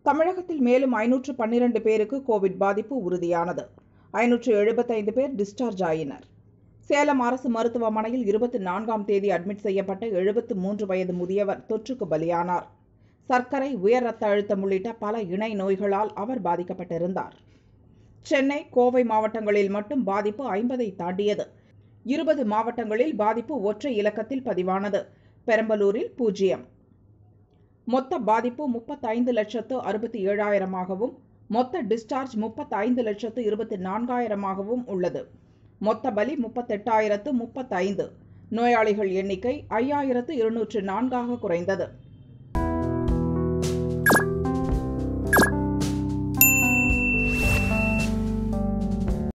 தமிழகத்தில் மேலும் ஐநூற்று பன்னிரண்டு பேருக்கு கோவிட் பாதிப்பு உறுதியானது ஐநூற்று எழுபத்தைந்து பேர் டிஸ்சார்ஜ் ஆயினர் சேலம் அரசு மருத்துவமனையில் இருபத்தி நான்காம் தேதி அட்மிட் செய்யப்பட்ட எழுபத்து மூன்று வயது முதியவர் தொற்றுக்கு பலியானார் சர்க்கரை உயர் ரத்த அழுத்தம் உள்ளிட்ட பல இணை நோய்களால் அவர் பாதிக்கப்பட்டிருந்தார் சென்னை கோவை மாவட்டங்களில் மட்டும் பாதிப்பு ஐம்பதை தாண்டியது இருபது மாவட்டங்களில் பாதிப்பு ஒற்றை இலக்கத்தில் பதிவானது பெரம்பலூரில் பூஜ்ஜியம் மொத்த பாதிப்பு முப்பத்தைந்து லட்சத்து அறுபத்தி ஏழாயிரமாகவும் மொத்த டிஸ்சார்ஜ் முப்பத்தைந்து லட்சத்து இருபத்தி நான்காயிரமாகவும் உள்ளது மொத்த பலி முப்பத்தெட்டாயிரத்து முப்பத்தைந்து நோயாளிகள் எண்ணிக்கை ஐயாயிரத்து இருநூற்று நான்காக குறைந்தது